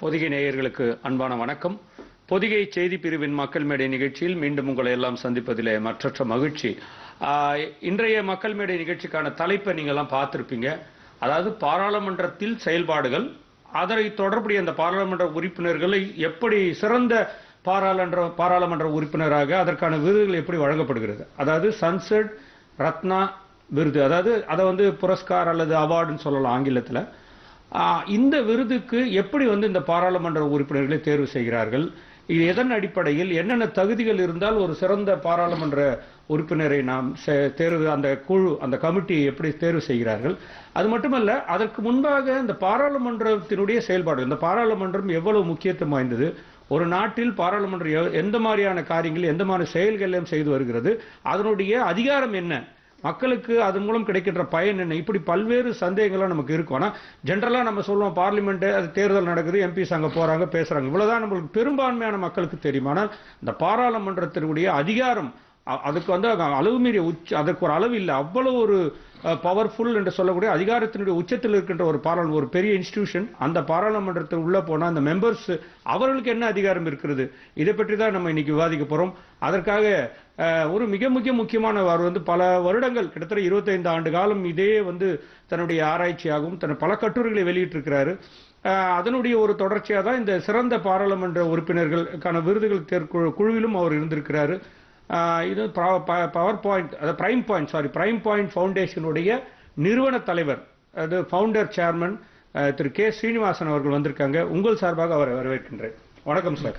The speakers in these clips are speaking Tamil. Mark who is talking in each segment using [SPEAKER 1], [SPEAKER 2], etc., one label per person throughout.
[SPEAKER 1] பொதிகை நேயர்களுக்கு அன்பான வணக்கம் பொதிகை செய்தி பிரிவின் மக்கள் மேடை நிகழ்ச்சியில் மீண்டும் உங்களை எல்லாம் சந்திப்பதிலே மற்றற்ற மகிழ்ச்சி ஆஹ், இன்றைய மக்கள் மேடை நிகழ்ச்சிக்கான தலைப்பை நீங்க எல்லாம் பார்த்திருப்பீங்க அதாவது பாராளுமன்றத்தில் செயல்பாடுகள் அதனை தொடர்புடைய அந்த பாராளுமன்ற உறுப்பினர்களை எப்படி சிறந்த பாராளுமன்ற பாராளுமன்ற உறுப்பினராக அதற்கான விருதுகள் எப்படி வழங்கப்படுகிறது அதாவது சன்செட் ரத்னா விருது அதாவது அதை வந்து புரஸ்கார் அல்லது அவார்டுன்னு சொல்லலாம் ஆங்கிலத்துல ஆஹ் இந்த விருதுக்கு எப்படி வந்து இந்த பாராளுமன்ற உறுப்பினர்களை தேர்வு செய்கிறார்கள் இது எதன் அடிப்படையில் என்னென்ன தகுதிகள் இருந்தால் ஒரு சிறந்த பாராளுமன்ற உறுப்பினரை நாம் செ- தேர்வு அந்த குழு அந்த கமிட்டி எப்படி தேர்வு செய்கிறார்கள் அது மட்டுமல்ல அதற்கு முன்பாக இந்த பாராளுமன்றத்தினுடைய செயல்பாடு இந்த பாராளுமன்றம் எவ்வளவு முக்கியத்துவம் வாய்ந்தது ஒரு நாட்டில் பாராளுமன்றம் எவ்- எந்த மாதிரியான காரியங்கள் எந்த மாதிரி செயல்களையும் செய்து வருகிறது அதனுடைய அதிகாரம் என்ன மக்களுக்கு அதன் மூலம் கிடைக்கின்ற பயன் என்ன இப்படி பல்வேறு சந்தேகங்கள்லாம் நமக்கு இருக்கும் ஆனா ஜென்ரலா நம்ம சொல்லுவோம் பார்லிமெண்ட் அது தேர்தல் நடக்குது எம்பிஸ் அங்க போறாங்க பேசுறாங்க இவ்வளவுதான் நம்மளுக்கு பெரும்பான்மையான மக்களுக்கு தெரியும் ஆனால் இந்த பாராளுமன்றத்தினுடைய அதிகாரம் அ- அதுக்கு வந்து அங்க அளவு மீறிய உச்ச அதற்கு ஒரு அளவு இல்லை அவ்வளவு ஒரு பவர்ஃபுல் என்று சொல்லக்கூடிய அதிகாரத்தினுடைய உச்சத்தில் இருக்கின்ற ஒரு பாராளுமன்ற ஒரு பெரிய இன்ஸ்டிடியூஷன் அந்த பாராளுமன்றத்தில் உள்ள போனா அந்த மெம்பர்ஸ் அவர்களுக்கு என்ன அதிகாரம் இருக்கிறது இதை பற்றி தான் நம்ம இன்னைக்கு விவாதிக்க போறோம் அதற்காக அஹ், ஒரு மிக மிக முக்கியமான அவர் வந்து பல வருடங்கள் கிட்டத்தட்ட 25 ஆண்டு காலம் இதே வந்து தன்னுடைய ஆராய்ச்சியாகவும் தன் பல கட்டுரைகளை வெளியிட்டிருக்கிறாரு அஹ், அதனுடைய ஒரு தொடர்ச்சியாக தான் இந்த சிறந்த பாராளுமன்ற உறுப்பினர்களுக்கான விருதுகள் தேர்வு குழுவிலும் அவர் இருந்திருக்கிறாரு ஆஹ் இது பவர் பாயிண்ட் அதாவது prime point sorry prime point ஃபவுண்டேஷனுடைய நிறுவன தலைவர் அது ஃபவுண்டர் சேர்மன் திரு கே ஸ்ரீனிவாசன் அவர்கள் வந்திருக்காங்க உங்கள் சார்பாக அவரை வரவேற்கின்றேன் வணக்கம் சார்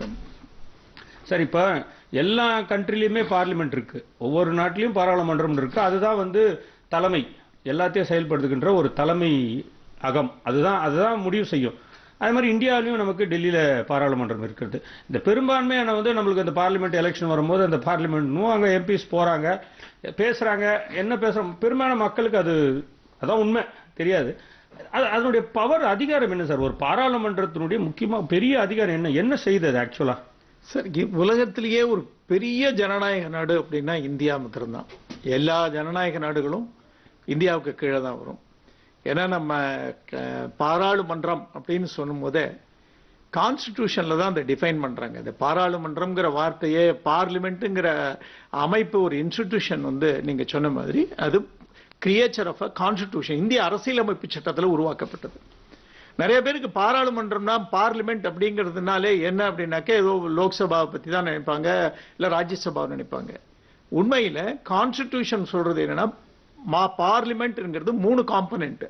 [SPEAKER 1] சார் இப்போ எல்லா கண்ட்ரிலையுமே பார்லிமெண்ட் இருக்கு ஒவ்வொரு நாட்டிலையும் பாராளுமன்றம் இருக்கு அதுதான் வந்து தலைமை எல்லாத்தையும் செயல்படுத்துகின்ற ஒரு தலைமை அகம் அதுதான் அதுதான் முடிவு செய்யும் அது மாதிரி இந்தியாவிலையும் நமக்கு டெல்லியில பாராளுமன்றம் இருக்கிறது இந்த பெரும்பான்மையான வந்து நம்மளுக்கு இந்த பார்லிமெண்ட் எலெக்ஷன் வரும்போது அந்த பார்லிமெண்ட்னும் அங்க எம்பிஸ் போறாங்க பேசுறாங்க என்ன பேசுறோம் பெரும்பாலான மக்களுக்கு அது அதான் உண்மை தெரியாது அது அதனுடைய பவர் அதிகாரம் என்ன சார் ஒரு பாராளுமன்றத்தினுடைய முக்கியமா பெரிய அதிகாரம் என்ன என்ன செய்தது ஆக்சுவலா
[SPEAKER 2] சார் இ- உலகத்திலேயே ஒரு பெரிய ஜனநாயக நாடு அப்படின்னா இந்தியா மாத்திரம்தான் எல்லா ஜனநாயக நாடுகளும் இந்தியாவுக்கு கீழே தான் வரும் ஏன்னா நம்ம க- பாராளுமன்றம் அப்படின்னு சொல்லும் போதே கான்ஸ்டிடியூஷன்ல தான் அதை டிஃபைன் பண்றாங்க இந்த பாராளுமன்றம்ங்கிற வார்த்தையே பார்லிமெண்ட்டுங்கிற அமைப்பு ஒரு இன்ஸ்டிடியூஷன் வந்து நீங்க சொன்ன மாதிரி அது கிரியேச்சர் ஆஃப் அ கான்ஸ்டிடியூஷன் இந்திய அரசியலமைப்பு சட்டத்துல உருவாக்கப்பட்டது நிறைய பேருக்கு பாராளுமன்றம்னா பார்லிமெண்ட் அப்படிங்கிறதுனாலே என்ன அப்படின்னாக்க ஏதோ லோக்சபாவை பத்தி தான் நினைப்பாங்க இல்ல ராஜ்யசபாவை நினைப்பாங்க உண்மையில கான்ஸ்டிடியூஷன் சொல்றது என்னன்னா மா பார்லிமெண்ட்ங்கிறது மூணு காம்பனென்ட்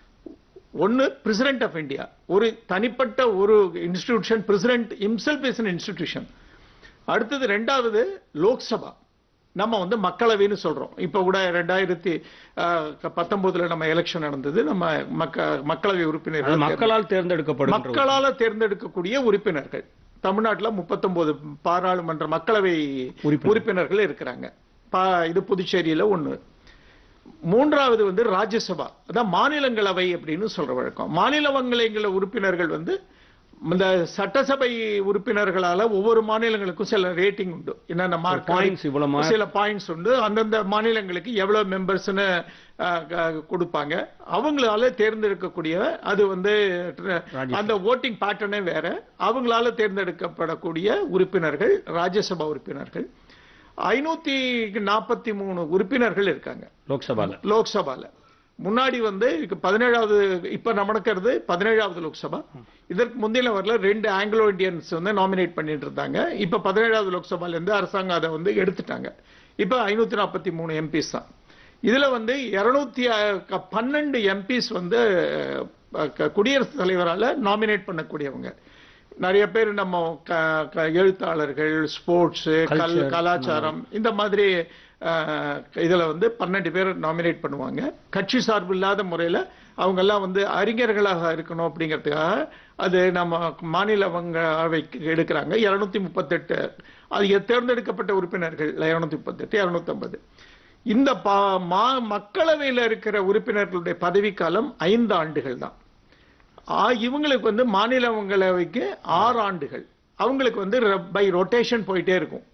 [SPEAKER 2] ஒன்னு பிரசிடென்ட் ஆஃப் இந்தியா ஒரு தனிப்பட்ட ஒரு institution president himself is institution அடுத்தது ரெண்டாவது லோக்சபா நம்ம வந்து மக்களவைன்னு சொல்றோம் இப்ப கூட ரெண்டாயிரத்தி பத்தொன்பதுல நம்ம எலெக்ஷன் நடந்தது நம்ம மக்க மக்களவை
[SPEAKER 1] அது
[SPEAKER 2] உறுப்பினர்கள்
[SPEAKER 1] மக்களால் தேர்ந்தெடுக்கப்படுகின்ற ஒரு-
[SPEAKER 2] மக்களால தேர்ந்தெடுக்கக்கூடிய உறுப்பினர்கள் தமிழ்நாட்டுல 39 பாராளுமன்ற மக்களவை
[SPEAKER 1] உறுப்பினர்.
[SPEAKER 2] உறுப்பினர்கள் இருக்கிறாங்க பா- இது புதுச்சேரியில ஒண்ணு மூன்றாவது வந்து ராஜ்யசபா அதான் மாநிலங்களவை அப்படின்னு சொல்ற வழக்கம் மாநிலங்களவைங்கள உறுப்பினர்கள் வந்து இந்த சட்டசபை உறுப்பினர்களால ஒவ்வொரு மாநிலங்களுக்கும் சில ரேட்டிங் உண்டு என்னென்ன மார்க்
[SPEAKER 1] points இவ்வளவு mark.
[SPEAKER 2] சில பாயிண்ட்ஸ் உண்டு அந்தந்த மாநிலங்களுக்கு எவ்வளவு மெம்பர்ஸ்னு கொடுப்பாங்க அவங்களால தேர்ந்தெடுக்கக்கூடிய அது வந்து
[SPEAKER 1] ராஜ்யசபா.
[SPEAKER 2] அந்த ஓட்டிங் பேட்டர்னே வேற அவங்களால தேர்ந்தெடுக்கப்படக்கூடிய உறுப்பினர்கள் ராஜ்யசபா உறுப்பினர்கள் ஐநூத்தி நாற்பத்தி மூணு உறுப்பினர்கள் இருக்காங்க
[SPEAKER 1] லோக்சபால
[SPEAKER 2] லோக்சபால முன்னாடி வந்து இதுக்கு பதினேழாவது இப்ப நடக்கிறது பதினேழாவது லோக்சபா இதற்கு முந்தைய வரல ரெண்டு ஆங்கிலோ இந்தியன்ஸ் வந்து நாமினேட் பண்ணிட்டு இருந்தாங்க இப்ப பதினேழாவது லோக்சபால இருந்து அரசாங்கம் அதை வந்து எடுத்துட்டாங்க இப்ப ஐநூத்தி நாற்பத்தி மூணு எம்பிஸ் தான் இதுல வந்து இருநூத்தி பன்னெண்டு எம்பிஸ் வந்து அஹ், க- குடியரசுத் தலைவரால நாமினேட் பண்ணக்கூடியவங்க நிறைய பேர் நம்ம க- க- எழுத்தாளர்கள் ஸ்போர்ட்ஸ் கல்
[SPEAKER 1] Culture.
[SPEAKER 2] கலாச்சாரம் இந்த மாதிரி அஹ், இதுல வந்து பன்னெண்டு பேர் நாமினேட் பண்ணுவாங்க கட்சி சார்பு இல்லாத முறையில அவங்க எல்லாம் வந்து அறிஞர்களாக இருக்கணும் அப்படிங்கிறதுக்காக அது நம்ம மாநிலங்களவைக்கு எடுக்கிறாங்க இருநூத்தி முப்பத்தெட்டு அது எ- தேர்ந்தெடுக்கப்பட்ட உறுப்பினர்கள் இருநூத்தி முப்பத்தெட்டு இருநூத்தி ஐம்பது இந்த பா- மா- மக்களவையில இருக்கிற உறுப்பினர்களுடைய பதவிக்காலம் ஐந்து ஆண்டுகள் தான் ஆ, இவங்களுக்கு வந்து மாநிலங்களவைக்கு ஆறு ஆண்டுகள் அவங்களுக்கு வந்து பை ரொட்டேஷன் போயிட்டே இருக்கும்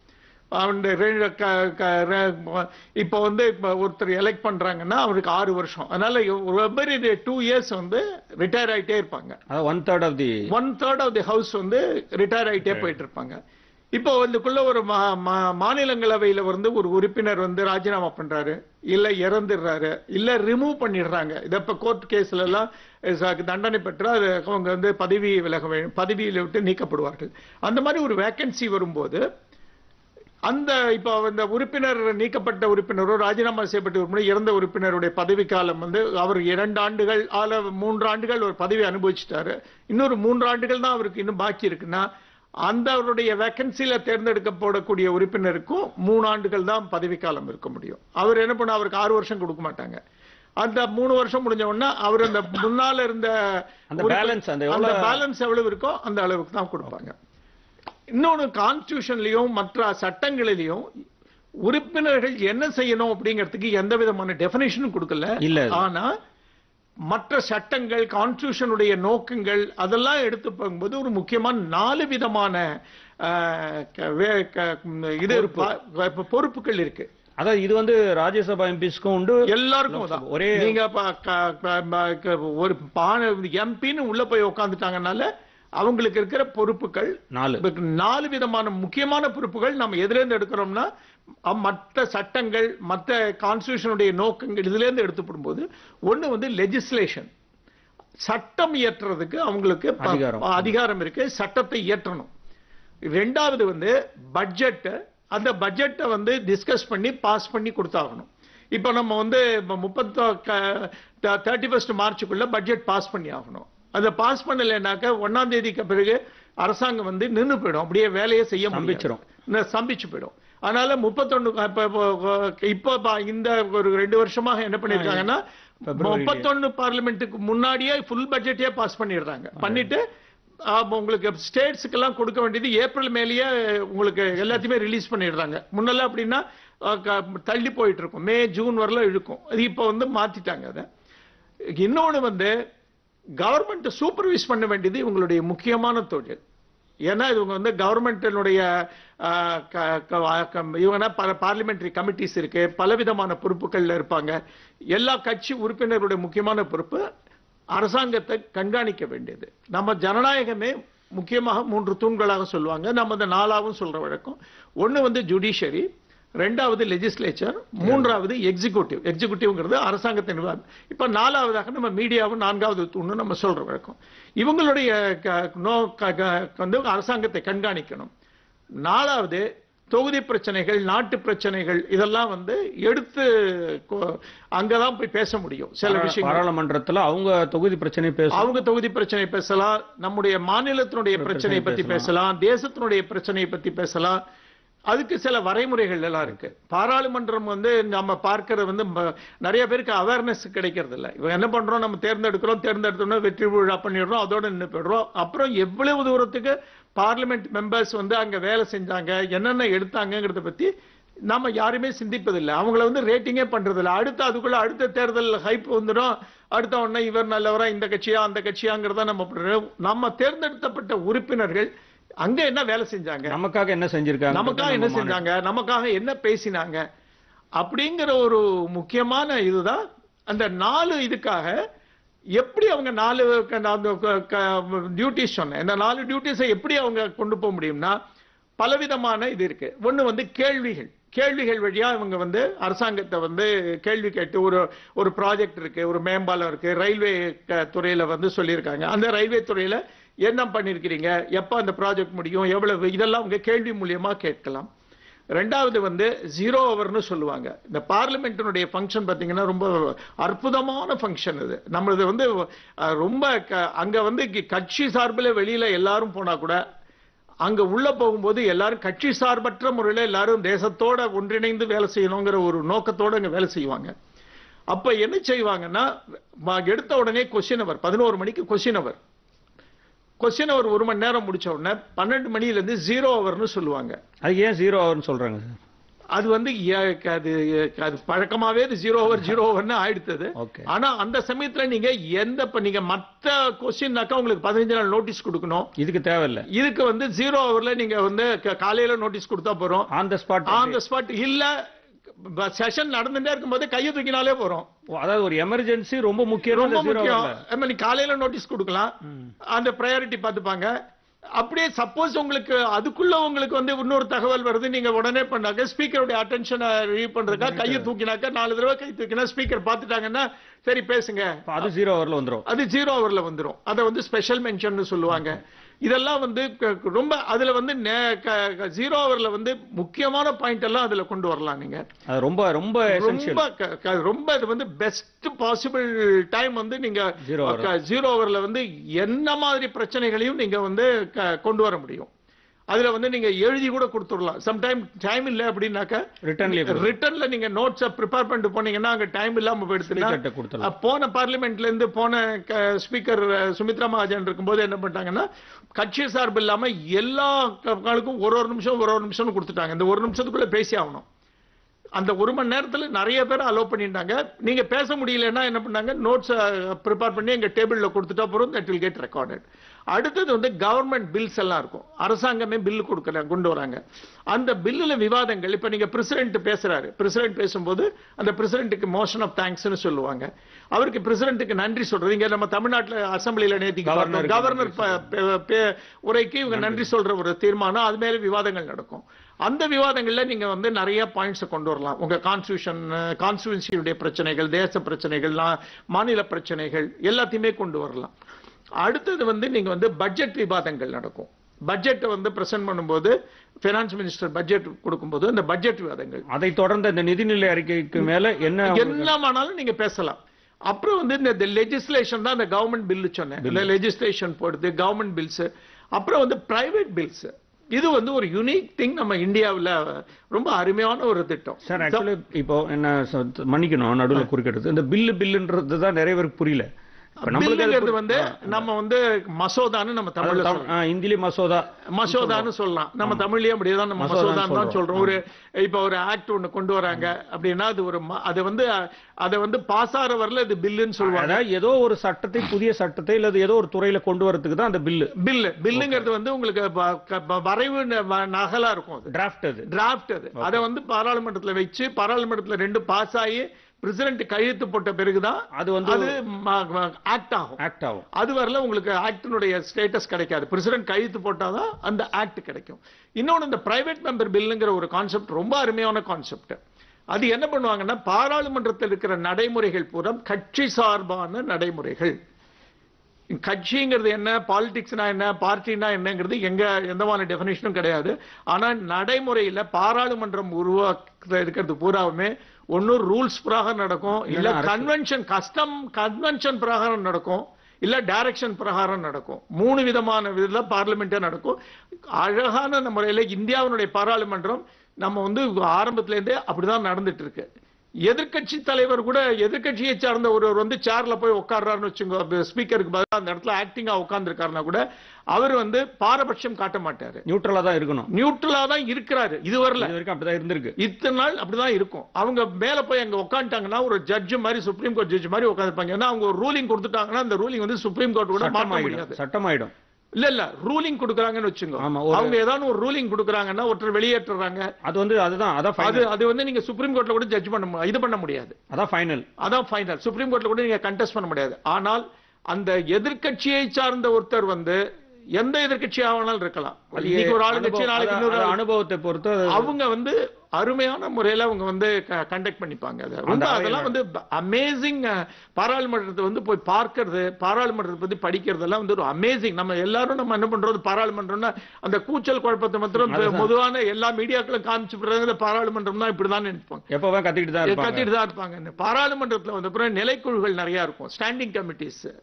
[SPEAKER 2] அவனுடைய ரெ- க- க- ரெ- இப்போ வந்து இப்போ ஒருத்தர் எலெக்ட் பண்றாங்கன்னா அவருக்கு ஆறு வருஷம் அதனால எவ்வரி டூ இயர்ஸ் வந்து ரிட்டையர் ஆயிட்டே இருப்பாங்க
[SPEAKER 1] அதாவது one third of the
[SPEAKER 2] one third of the house வந்து ரிட்டையர் ஆயிட்டே போயிட்டு இருப்பாங்க இப்போ இதுக்குள்ள ஒரு மா- மா- மாநிலங்களவையில வந்து ஒரு உறுப்பினர் வந்து ராஜினாமா பண்றாரு இல்ல இறந்துடுறாரு இல்ல ரிமூவ் பண்ணிடுறாங்க இத இப்ப கோர்ட் கேஸ்ல எல்லாம் ச- தண்டனை பெற்று அது அவங்க வந்து பதவி விலக வேண்டும் பதவியில விட்டு நீக்கப்படுவார்கள் அந்த மாதிரி ஒரு வேக்கன்சி வரும்போது அந்த இப்போ அந்த உறுப்பினர் நீக்கப்பட்ட உறுப்பினரோ ராஜினாமா செய்யப்பட்ட உறுப்பினர் இறந்த உறுப்பினருடைய பதவி காலம் வந்து அவர் இரண்டு ஆண்டுகள் ஆல மூன்று ஆண்டுகள் ஒரு பதவி அனுபவிச்சிட்டாரு இன்னொரு மூன்று ஆண்டுகள் தான் அவருக்கு இன்னும் பாக்கி இருக்குன்னா அந்த அவருடைய வேக்கன்சில தேர்ந்தெடுக்கப்படக்கூடிய உறுப்பினருக்கும் மூணு ஆண்டுகள் தான் பதவி காலம் இருக்க முடியும் அவர் என்ன பண்ண அவருக்கு ஆறு வருஷம் கொடுக்க மாட்டாங்க அந்த மூணு வருஷம் முடிஞ்ச உடனே அவர் அந்த முன்னால இருந்த
[SPEAKER 1] அந்த
[SPEAKER 2] உறுப்பி-
[SPEAKER 1] balance, அந்த
[SPEAKER 2] அந்த
[SPEAKER 1] எவ்வளவு-
[SPEAKER 2] பேலன்ஸ் எவ்வளவு இருக்கோ அந்த அளவுக்கு தான் கொடுப்பாங்க இன்னொன்னு கான்ஸ்டியூஷன்லயும் மற்ற சட்டங்களிலையும் உறுப்பினர்கள் என்ன செய்யணும் அப்படிங்கிறதுக்கு எந்த விதமான டெபினேஷனும் கொடுக்கல
[SPEAKER 1] இல்ல.
[SPEAKER 2] ஆனா மற்ற சட்டங்கள் கான்ஸ்டியூஷனுடைய நோக்கங்கள் அதெல்லாம் எடுத்து பார்க்கும்போது ஒரு முக்கியமான நாலு விதமான ஆஹ், க- வே- க- இது ப- பொறுப்புகள் இருக்கு
[SPEAKER 1] அதாவது இது வந்து ராஜ்யசபா எம்பிஸ்க்கும் உண்டு
[SPEAKER 2] எல்லாருக்கும் தான்
[SPEAKER 1] ஒரே
[SPEAKER 2] நீங்க ப- க- க- ப- க- ஒரு எம்பின்னு உள்ள போய் உட்காந்துட்டாங்கனால அவங்களுக்கு இருக்கிற பொறுப்புகள்
[SPEAKER 1] நாலு
[SPEAKER 2] இப்ப நாலு விதமான முக்கியமான பொறுப்புகள் நம்ம எதுல இருந்து எடுக்கிறோம்னா அ- மற்ற சட்டங்கள் மற்ற கான்ஸ்டியூஷனுடைய நோக்கங்கள் இதுல இருந்து எடுத்துப்படும் போது ஒண்ணு வந்து லெஜிஸ்லேஷன் சட்டம் இயற்றுறதுக்கு அவங்களுக்கு ப-
[SPEAKER 1] அதிகாரம்.
[SPEAKER 2] அதிகாரம் இருக்கு சட்டத்தை இயற்றணும் ரெண்டாவது வந்து பட்ஜெட் அந்த பட்ஜெட்டை வந்து டிஸ்கஸ் பண்ணி பாஸ் பண்ணி கொடுத்தாகணும் இப்போ நம்ம வந்து முப்பத்தோ தேர்ட்டி ஃபர்ஸ்ட் மார்ச்சுக்குள்ள பட்ஜெட் பாஸ் பண்ணி ஆகணும் அதை பாஸ் பண்ணலைன்னாக்க ஒன்னாம் தேதிக்கு பிறகு அரசாங்கம் வந்து நின்னு போயிடும் அப்படியே வேலையை செய்ய
[SPEAKER 1] ஸ்தம்பிச்சிரும்.
[SPEAKER 2] முடியும் ஸ்தம்பிச்சு போயிடும் அதனால முப்பத்தொன்னு இப்ப- இப்ப- இப்போ பா- இந்த ஒரு ரெண்டு வருஷமாக என்ன பண்ணிருக்காங்கன்னா
[SPEAKER 1] பிப்ரவரியிலே.
[SPEAKER 2] முப்பத்தொன்னு பார்லிமெண்ட்டுக்கு முன்னாடியே ஃபுல் பட்ஜெட்டே பாஸ் பண்ணிடுறாங்க பண்ணிட்டு ஆமா, உங்களுக்கு ஸ்டேட்ஸுக்கெல்லாம் கொடுக்க வேண்டியது ஏப்ரல் மேலேயே உங்களுக்கு எல்லாத்தையுமே ரிலீஸ் பண்ணிடுறாங்க முன்னெல்லாம் அப்படின்னா அஹ், க- தள்ளி போயிட்டு இருக்கும் மே ஜூன் வரல இழுக்கும் அது இப்போ வந்து மாத்திட்டாங்க அதை இன்னொன்னு வந்து கவர்மெண்ட் சூப்பர்வைஸ் பண்ண வேண்டியது இவங்களுடைய முக்கியமான தொழில் ஏன்னா இவங்க வந்து கவர்மெண்டினுடைய இவங்கன்னா பல பார்லிமெண்டரி கமிட்டிஸ் இருக்கு பலவிதமான பொறுப்புகள்ல இருப்பாங்க எல்லா கட்சி உறுப்பினருடைய முக்கியமான பொறுப்பு அரசாங்கத்தை கண்காணிக்க வேண்டியது நம்ம ஜனநாயகமே முக்கியமாக மூன்று தூண்களாக சொல்லுவாங்க நம்ம இந்த நாலாவும் சொல்ற வழக்கம் ஒண்ணு வந்து ஜுடிஷியரி ரெண்டாவது லெஜிஸ்லேச்சர் மூன்றாவது எக்ஸிகூட்டிவ் எக்ஸிகூட்டிவ்ங்கிறது அரசாங்கத்தை நிர்வாகம் இப்ப நாலாவதாக நம்ம மீடியாவும் நான்காவது தூண்னு நம்ம சொல்ற வழக்கம் இவங்களுடைய க- நோ- க- க- வந்து அரசாங்கத்தை கண்காணிக்கணும் நாலாவது தொகுதி பிரச்சனைகள் நாட்டு பிரச்சனைகள் இதெல்லாம் வந்து எடுத்து கொ- அங்கதான் போய் பேச முடியும் சில விஷயங்கள்
[SPEAKER 1] பாராளுமன்றத்துல அவங்க தொகுதி பிரச்சனை பேசும்
[SPEAKER 2] அவங்க தொகுதி பிரச்சனை பேசலாம் நம்முடைய மாநிலத்தினுடைய பிரச்சனையை பத்தி பேசலாம் தேசத்தினுடைய பிரச்சனையை பத்தி பேசலாம் அதுக்கு சில வரைமுறைகள் எல்லாம் இருக்கு பாராளுமன்றம் வந்து நம்ம பார்க்கறது வந்து ம- நிறைய பேருக்கு அவேர்னஸ் கிடைக்கிறது இல்ல இவங்க என்ன பண்றோம் நம்ம தேர்ந்தெடுக்கிறோம் தேர்ந்தெடுத்தோம்னா வெற்றி விழா பண்ணிடுறோம் அதோட நின்று போயிடுறோம் அப்புறம் எவ்வளவு தூரத்துக்கு பார்லிமெண்ட் மெம்பர்ஸ் வந்து அங்க வேலை செஞ்சாங்க என்னென்ன எடுத்தாங்கங்கிறத பத்தி நாம யாருமே சிந்திப்பதில்லை அவங்கள வந்து ரேட்டிங்கே பண்றது இல்ல அடுத்து அதுக்குள்ள அடுத்த தேர்தல் ஹைப் வந்துடும் அடுத்த உடனே இவர் நல்லவரா இந்த கட்சியா அந்த கட்சியாங்கிறத நம்ம பண்றோம். நம்ம தேர்ந்தெடுக்கப்பட்ட உறுப்பினர்கள் அங்க என்ன வேலை செஞ்சாங்க
[SPEAKER 1] நமக்காக என்ன செஞ்சிருக்காங்க
[SPEAKER 2] நமக்காக என்ன செஞ்சாங்க நமக்காக என்ன பேசினாங்க அப்படிங்கிற ஒரு முக்கியமான இதுதான் அந்த நாலு இதுக்காக எப்படி அவங்க நாலு டியூட்டிஸ் சொன்னேன் இந்த நாலு டியூட்டிஸை எப்படி அவங்க கொண்டு போக முடியும்னா பலவிதமான இது இருக்கு ஒண்ணு வந்து கேள்விகள் கேள்விகள் வழியா இவங்க வந்து அரசாங்கத்தை வந்து கேள்வி கேட்டு ஒரு ஒரு ப்ராஜெக்ட் இருக்கு ஒரு மேம்பாலம் இருக்கு ரயில்வே க- துறையில வந்து சொல்லியிருக்காங்க அந்த ரயில்வே துறையில என்ன பண்ணிருக்கிறீங்க எப்ப அந்த ப்ராஜெக்ட் முடியும் எவ்வளவு இதெல்லாம் அவங்க கேள்வி மூலியமா கேட்கலாம் ரெண்டாவது வந்து ஜீரோ ஹவர்னு சொல்லுவாங்க இந்த பார்லிமெண்ட்டினுடைய ஃபங்க்ஷன் பார்த்தீங்கன்னா ரொம்ப அற்புதமான ஃபங்க்ஷன் இது நம்மளது வந்து அஹ், ரொம்ப க- அங்க வந்து கி- கட்சி சார்பில் வெளியில எல்லாரும் போனா கூட அங்க உள்ள போகும்போது எல்லாரும் கட்சி சார்பற்ற முறையில எல்லாரும் தேசத்தோட ஒன்றிணைந்து வேலை செய்யணுங்கிற ஒரு நோக்கத்தோட அங்க வேலை செய்வாங்க அப்ப என்ன செய்வாங்கன்னா ம- எடுத்த உடனே கொஸ்டின் அவர் பதினோரு மணிக்கு கொஸ்டின் அவர் கொஸ்டின் அவர் ஒரு மணி நேரம் முடிச்ச உடனே பன்னெண்டு மணில இருந்து ஜீரோ ஹவர்னு சொல்லுவாங்க
[SPEAKER 1] அது ஏன் ஜீரோ ஹவர்னு சொல்றாங்க சார்
[SPEAKER 2] அது வந்து எ- அது அது பழக்கமாவே இது ஜீரோ ஓவர் ஜீரோ ஓவர்னு ஆயிடுத்தது
[SPEAKER 1] ஓகே
[SPEAKER 2] ஆனா அந்த சமயத்துல நீங்க எந்த இப்ப நீங்க மத்த கொஸ்டின்னாக்கா உங்களுக்கு பதினஞ்சு நாள் நோட்டீஸ் கொடுக்கணும்
[SPEAKER 1] இதுக்கு தேவையில்ல
[SPEAKER 2] இதுக்கு வந்து ஜீரோ ஓவர்ல நீங்க வந்து க- காலையில நோட்டீஸ் கொடுத்தா போறோம்
[SPEAKER 1] on the spot
[SPEAKER 2] on the spot இல்ல செஷன் நடந்துட்டே இருக்கும்போது கையை தூக்கினாலே போறோம்
[SPEAKER 1] அதாவது ஒரு எமர்ஜென்சி ரொம்ப முக்கியம்
[SPEAKER 2] ரொம்ப
[SPEAKER 1] இந்த zero
[SPEAKER 2] முக்கியம்
[SPEAKER 1] hour ல.
[SPEAKER 2] ஆமா, நீ காலையில நோட்டீஸ் கொடுக்கலாம் அந்த ப்ரையாரிட்டி பார்த்துப்பாங்க அப்படியே சப்போஸ் உங்களுக்கு அதுக்குள்ள உங்களுக்கு வந்து இன்னொரு தகவல் வருது நீங்க உடனே பண்ணாக்க ஸ்பீக்கருடைய அட்டென்ஷனை ரிலீவ் பண்றதுக்கா கையை தூக்கினாக்க நாலு தடவை கை தூக்கினா ஸ்பீக்கர் பார்த்துட்டாங்கன்னா சரி பேசுங்க
[SPEAKER 1] அப்ப அது ஜீரோ ஹவர்ல வந்துரும்
[SPEAKER 2] அது ஜீரோ ஹவர்ல வந்துரும் அதை வந்து ஸ்பெஷல் மென்ஷன் சொல்லுவாங்க இதெல்லாம் வந்து க- ரொம்ப அதுல வந்து ஜீரோ ஹவர்ல வந்து முக்கியமான பாயிண்ட் எல்லாம் அதுல கொண்டு வரலாம் நீங்க
[SPEAKER 1] அது ரொம்ப ரொம்ப எசென்ஷியல்
[SPEAKER 2] ரொம்ப க- க- ரொம்ப இது வந்து பெஸ்ட் பாசிபிள் டைம் வந்து நீங்க
[SPEAKER 1] Zero hour.
[SPEAKER 2] ஜீரோ ஹவர்ல வந்து என்ன மாதிரி பிரச்சனைகளையும் நீங்க வந்து க- கொண்டு வர முடியும் அதுல வந்து நீங்க எழுதி கூட கொடுத்துடலாம் சம்டைம் டைம் இல்ல அப்படின்னாக்க
[SPEAKER 1] ரிட்டர்ன்லயே
[SPEAKER 2] ரிட்டர்ன்ல நீங்க நோட்ஸ ப்ரிப்பேர் பண்ணிட்டு போனீங்கன்னா அங்க டைம் இல்லாம போயிடுச்சுன்னா
[SPEAKER 1] கிட்ட கொடுத்துடலாம்
[SPEAKER 2] அஹ் போன பார்லிமெண்ட்ல இருந்து போன ஸ்பீக்கர் சுமித்ரா மகாஜன் இருக்கும்போது என்ன பண்ணிட்டாங்கன்னா கட்சி சார்பு இல்லாம எல்லா களுக்கும் ஒரு ஒரு நிமிஷம் ஒரு ஒரு நிமிஷம் கொடுத்துட்டாங்க இந்த ஒரு நிமிஷத்துக்குள்ள பேசி ஆகணும் அந்த ஒரு மணி நேரத்துல நிறைய பேர் அலோவ் பண்ணிட்டாங்க நீங்க பேச முடியலன்னா என்ன பண்ணாங்க நோட்ஸ் ப்ரிப்பேர் பண்ணி எங்க டேபிள்ல கொடுத்துட்டா போறோம் தட் வில் கெட் ரெக்கார்டட் அடுத்தது வந்து கவர்மெண்ட் பில்ஸ் எல்லாம் இருக்கும் அரசாங்கமே பில் கொடுக்குறாங்க கொண்டு வராங்க அந்த பில்லுல விவாதங்கள் இப்ப நீங்க பிரசிடென்ட் பேசுறாரு பிரசிடென்ட் பேசும்போது அந்த பிரசிடென்ட்டுக்கு மோஷன் ஆஃப் தேங்க்ஸ்னு சொல்லுவாங்க அவருக்கு பிரசிடென்ட்டுக்கு நன்றி சொல்றது இங்க நம்ம தமிழ்நாட்டுல அசம்பிளில நேத்தி
[SPEAKER 1] கவர்னருக்கு
[SPEAKER 2] கவர்னர் ப- ப- ப- உரைக்கு இவங்க நன்றி சொல்ற ஒரு தீர்மானம் அது மேல விவாதங்கள் நடக்கும் அந்த விவாதங்கள்ல நீங்க வந்து நிறைய பாயிண்ட்ஸ் கொண்டு வரலாம் உங்க கான்ஸ்டியூஷன் கான்ஸ்டியூன்சியுடைய பிரச்சனைகள் தேச பிரச்சனைகள் நா- மாநில பிரச்சனைகள் எல்லாத்தையுமே கொண்டு வரலாம் அடுத்தது வந்து நீங்க வந்து பட்ஜெட் விவாதங்கள் நடக்கும் பட்ஜெட்டை வந்து பிரசன்ட் பண்ணும்போது பினான்ஸ் மினிஸ்டர் பட்ஜெட் கொடுக்கும்போது அந்த பட்ஜெட் விவாதங்கள்
[SPEAKER 1] அதை தொடர்ந்து இந்த நிதிநிலை அறிக்கைக்கு மேல என்ன
[SPEAKER 2] என்னமானாலும் நீங்க பேசலாம் அப்புறம் வந்து இந்த லெஜிஸ்லேஷன் தான் இந்த கவர்மெண்ட் பில்லு சொன்னேன் இந்த லெஜிஸ்லேஷன் போடுது கவர்மெண்ட் பில்ஸ் அப்புறம் வந்து பிரைவேட் பில்ஸ் இது வந்து ஒரு யுனிக் திங் நம்ம இந்தியாவுல ரொம்ப அருமையான ஒரு திட்டம்
[SPEAKER 1] சார் ஆக்சுவலி இப்போ என்ன சொ- மன்னிக்கணும் நடுவுல குறுக்கிடுது இந்த பில்லு பில்லுன்றது தான் நிறைய பேருக்கு புரியல இப்ப நம்மளுக்கு அது
[SPEAKER 2] பில்லுங்கிறது வந்து நம்ம வந்து மசோதான்னு நம்ம தமிழ்ல
[SPEAKER 1] தமிழ் ஆ, இந்தியிலே மசோதா
[SPEAKER 2] மசோதான்னு சொல்லலாம் நம்ம தமிழ்லயே அப்படியேதான் நம்ம
[SPEAKER 1] மசோதான்னு
[SPEAKER 2] மசோதான்னு தான்
[SPEAKER 1] சொல்றோம்.
[SPEAKER 2] சொல்றோம் ஒரு இப்ப ஒரு ஆக்ட் ஒண்ணு கொண்டு வராங்க அப்படின்னா அது ஒரு ம- அது வந்து அதை வந்து பாஸ் ஆற வரல இது பில்லுன்னு சொல்லுவாங்க
[SPEAKER 1] அதாவது ஏதோ ஒரு சட்டத்தை புதிய சட்டத்தை இல்ல ஏதோ ஒரு துறையில கொண்டு வரதுக்கு தான் அந்த பில்லு
[SPEAKER 2] பில்லு பில்லுங்கிறது வந்து உங்களுக்கு ப- க- ப- வரைவு ந- வ- நகலா இருக்கும் அது
[SPEAKER 1] டிராஃப்ட் அது
[SPEAKER 2] டிராஃப்ட் அது அதை வந்து பாராளுமன்றத்துல வச்சு பாராளுமன்றத்துல ரெண்டு பாஸ் ஆகி பிரசிடென்ட் கையெழுத்து போட்ட பிறகுதான்
[SPEAKER 1] அது வந்து
[SPEAKER 2] அது ஆக்ட் ஆகும்
[SPEAKER 1] ஆக்ட் ஆகும்
[SPEAKER 2] அது வரல உங்களுக்கு ஆக்டினுடைய ஸ்டேட்டஸ் கிடைக்காது பிரசிடென்ட் கையெழுத்து போட்டாதான் அந்த ஆக்ட் கிடைக்கும் இன்னொன்னு இந்த பிரைவேட் மெம்பர் பில்லுங்கிற ஒரு கான்செப்ட் ரொம்ப அருமையான கான்செப்ட் அது என்ன பண்ணுவாங்கன்னா பாராளுமன்றத்தில் இருக்கிற நடைமுறைகள் பூரா கட்சி சார்பான நடைமுறைகள் கட்சிங்கிறது என்ன பாலிடிக்ஸ்னா என்ன பார்ட்டினா என்னங்கிறது எங்க எந்த மாதிரி டெஃபினேஷனும் கிடையாது ஆனா நடைமுறையில பாராளுமன்றம் உருவாக்க இருக்கிறது பூராவுமே ஒன்னும் ரூல்ஸ் பிரகாரம் நடக்கும் இல்ல
[SPEAKER 1] இல்லைன்னா அரசு.
[SPEAKER 2] கன்வென்ஷன் கஸ்டம் கன்வென்ஷன் பிரகாரம் நடக்கும் இல்ல டைரக்ஷன் பிரகாரம் நடக்கும் மூணு விதமான விதத்துல பார்லிமெண்டே நடக்கும் அழகான முறையில இந்தியாவினுடைய பாராளுமன்றம் நம்ம வந்து ஆரம்பத்துல இருந்தே அப்படிதான் நடந்துட்டு இருக்கு எதிர்க்கட்சி தலைவர் கூட எதிர்க்கட்சியை சார்ந்த ஒருவர் வந்து சேர்ல போய் உட்கார்றாருன்னு வச்சுங்க ஸ்பீக்கருக்கு பதிலா அந்த இடத்துல ஆக்டிங்கா உட்கார்ந்துருக்காருன்னா கூட அவர் வந்து பாரபட்சம் காட்ட மாட்டாரு
[SPEAKER 1] நியூட்ரலா தான் இருக்கணும்
[SPEAKER 2] நியூட்ரலா தான் இருக்கிறாரு இது வரல
[SPEAKER 1] இது வரைக்கும் அப்படிதான் இருந்திருக்கு
[SPEAKER 2] இத்தனை நாள் அப்படிதான் இருக்கும் அவங்க மேல போய் அங்க உட்காந்துட்டாங்கன்னா ஒரு ஜட்ஜ் மாதிரி சுப்ரீம் கோர்ட் ஜட்ஜ் மாதிரி உட்காந்துருப்பாங்க ஏன்னா அவங்க ஒரு ரூலிங் கொடுத்துட்டாங்கன்னா அந்த ரூலிங் வந்து சுப்ரீம் கோர்ட் கூட மாற்ற முடியாது
[SPEAKER 1] சட்டமாயிடும் சட்டமாயிடும்
[SPEAKER 2] இல்ல இல்ல ரூலிங் கொடுக்குறாங்கன்னு வச்சுங்க
[SPEAKER 1] ஆமா, ஒரு-
[SPEAKER 2] அவங்க ஏதாவது ஒரு ரூலிங் கொடுக்குறாங்கன்னா ஒருத்தர் வெளியேற்றுறாங்க
[SPEAKER 1] அது வந்து அதுதான் அதான்
[SPEAKER 2] அது
[SPEAKER 1] ஃபைனல்
[SPEAKER 2] அது வந்து நீங்க சுப்ரீம் கோர்ட்ல கூட ஜட்ஜ் பண்ண மு- இது பண்ண முடியாது
[SPEAKER 1] அதான் ஃபைனல்
[SPEAKER 2] அதான் ஃபைனல் சுப்ரீம் கோர்ட்ல கூட நீங்க கண்டெஸ்ட் பண்ண முடியாது ஆனால் அந்த எதிர்க்கட்சியை சார்ந்த ஒருத்தர் வந்து எந்த எதிர்க்கட்சி ஆனாலும் இருக்கலாம் இன்னைக்கு ஒரு ஆளுங்கட்சி நாளைக்கு இன்னொரு ஆளு-
[SPEAKER 1] அனுபவத்தை பொறுத்து அது-
[SPEAKER 2] அவங்க வந்து அருமையான முறையில அவங்க வந்து கண்டக்ட் பண்ணிப்பாங்க அதை ரொம்ப
[SPEAKER 1] அந்த
[SPEAKER 2] அதெல்லாம் வந்து அமேசிங் பாராளுமன்றத்தை வந்து போய் பார்க்கிறது பாராளுமன்றத்தை பத்தி படிக்கிறதெல்லாம் வந்து ஒரு அமேசிங் நம்ம எல்லாரும் நம்ம என்ன பண்றது பாராளுமன்றம்னா அந்த கூச்சல் குழப்பத்தை மாத்திரம்
[SPEAKER 1] அதுதான்.
[SPEAKER 2] பொதுவான எல்லா மீடியாக்களும் காமிச்சு விடுறாங்க இந்த பாராளுமன்றம் தான் இப்படிதான் நினைப்பாங்க
[SPEAKER 1] எப்பவே கத்திக்கிட்டு தான் இருப்பாங்க
[SPEAKER 2] கட்டிட்டு தான் இருப்பாங்க இந்த பாராளுமன்றத்துல வந்து அப்புறம் நிலைக்குழுகள் நிறைய இருக்கும் ஸ்டாண்டிங் கமிட்டிஸ்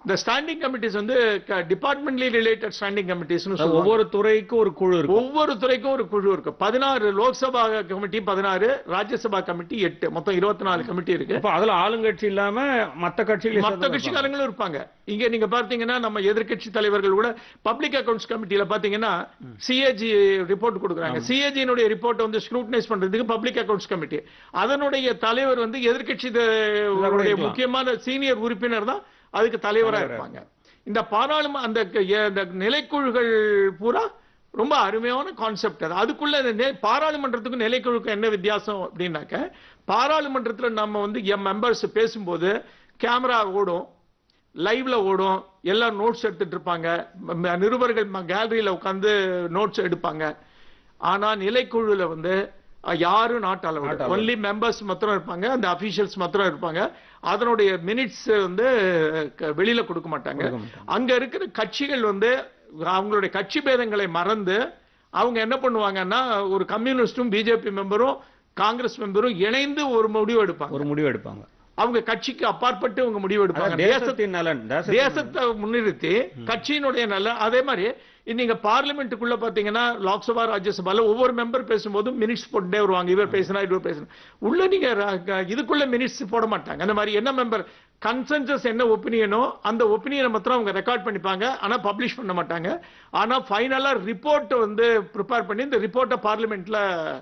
[SPEAKER 2] இந்த ஸ்டாண்டிங் கமிட்டிஸ் வந்து டிபார்ட்மெண்ட்லி ரிலேட்டட் ஸ்டாண்டிங் கமிட்டிஸ்னு
[SPEAKER 1] அதாவது
[SPEAKER 2] சொல்லுவாங்க
[SPEAKER 1] ஒவ்வொரு துறைக்கும் ஒரு குழு இருக்கும்
[SPEAKER 2] ஒவ்வொரு துறைக்கும் ஒரு குழு இருக்கு பதினாறு லோக்சபா கமிட்டி பதினாறு ராஜ்யசபா கமிட்டி எட்டு மொத்தம் இருபத்தி நாலு கமிட்டி இருக்கு
[SPEAKER 1] அப்ப அதுல ஆளுங்கட்சி இல்லாம மத்த கட்சிகள்
[SPEAKER 2] மத்த கட்சிக்காரங்களும் இருப்பாங்க இங்க நீங்க பார்த்தீங்கன்னா நம்ம எதிர்க்கட்சி தலைவர்கள் கூட பப்ளிக் அக்கவுண்ட்ஸ் கமிட்டியில பாத்தீங்கன்னா சிஏஜி ரிப்போர்ட் கொடுக்குறாங்க சிஏஜியினுடைய ரிப்போர்ட் வந்து ஸ்க்ரூட்டனைஸ் பண்றதுக்கு பப்ளிக் அக்கவுண்ட்ஸ் கமிட்டி அதனுடைய தலைவர் வந்து எதிர்க்கட்சி
[SPEAKER 1] இருக்கலாம்.
[SPEAKER 2] முக்கியமான சீனியர் உறுப்பினர் தான் அதுக்கு தலைவரா இருப்பாங்க இந்த பாராளுமன்ற அந்த க- எ- இந்த நிலைக்குழுகள் பூரா ரொம்ப அருமையான கான்செப்ட் அது அதுக்குள்ள இந்த நெ- பாராளுமன்றத்துக்கும் நிலைக்குழுக்கும் என்ன வித்தியாசம் அப்படின்னாக்க பாராளுமன்றத்துல நம்ம வந்து எம் மெம்பர்ஸ் பேசும்போது கேமரா ஓடும் லைவ்ல ஓடும் எல்லாம் நோட்ஸ் எடுத்துட்டு இருப்பாங்க ம- ம- நிருபர்கள் கேலரியில உட்கார்ந்து நோட்ஸ் எடுப்பாங்க ஆனா நிலைக்குழுல வந்து அஹ், யாரும் நாட் அலவுட் ஒன்லி மெம்பர்ஸ் மாத்திரம் இருப்பாங்க அந்த அபிஷியல்ஸ் மாத்திரம் இருப்பாங்க அதனுடைய மினிட்ஸ் வந்து க- வெளியில கொடுக்க மாட்டாங்க அங்க இருக்கிற கட்சிகள் வந்து அவங்களுடைய கட்சி பேதங்களை மறந்து அவங்க என்ன பண்ணுவாங்கன்னா ஒரு கம்யூனிஸ்டும் பிஜேபி மெம்பரும் காங்கிரஸ் மெம்பரும் இணைந்து ஒரு முடிவு எடுப்பாங்க
[SPEAKER 1] ஒரு முடிவு எடுப்பாங்க
[SPEAKER 2] அவங்க கட்சிக்கு அப்பாற்பட்டு அவங்க முடிவு எடுப்பாங்க
[SPEAKER 1] அதாவது தேசத்தின் நலன் தேச-
[SPEAKER 2] தேசத்தை முன்னிறுத்தி கட்சியினுடைய நல்ல அதே மாதிரி நீங்க பார்லிமெண்ட்டுக்குள்ள பாத்தீங்கன்னா லோக்சபா ராஜ்யசபால ஒவ்வொரு மெம்பர் பேசும்போதும் மினிட்ஸ் போட்டுட்டே வருவாங்க இவர் பேசினா இவர் பேசினா உள்ள நீங்க ர- க- இதுக்குள்ள மினிட்ஸ் போட மாட்டாங்க அந்த மாதிரி என்ன மெம்பர் கன்சென்சஸ் என்ன ஒப்பீனியனோ அந்த ஒப்பீனியனை மாத்திரம் அவங்க ரெக்கார்ட் பண்ணிப்பாங்க ஆனா பப்ளிஷ் பண்ண மாட்டாங்க ஆனா ஃபைனலா ரிப்போர்ட் வந்து ப்ரிப்பேர் பண்ணி இந்த ரிப்போர்ட்டை பார்லிமெண்ட்ல